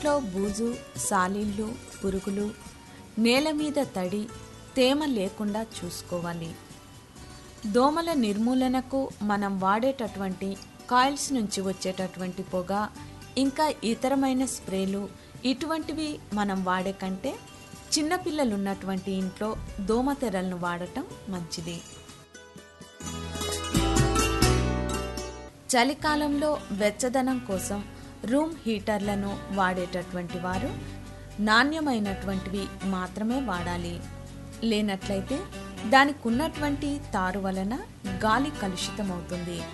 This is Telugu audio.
ఇంట్లో బూజు సాలీళ్ళు పురుగులు నేల మీద తడి తేమ లేకుండా చూసుకోవాలి దోమల నిర్మూలనకు మనం వాడేటటువంటి కాయిల్స్ నుంచి వచ్చేటటువంటి పొగ ఇంకా ఇతరమైన స్ప్రేలు ఇటువంటివి మనం వాడే కంటే చిన్నపిల్లలు ఉన్నటువంటి ఇంట్లో దోమతెరలను వాడటం మంచిది చలికాలంలో వెచ్చదనం కోసం రూమ్ హీటర్లను వాడేటటువంటి వారు నాణ్యమైనటువంటివి మాత్రమే వాడాలి లేనట్లయితే దానికి ఉన్నటువంటి తారు వలన గాలి కలుషితమవుతుంది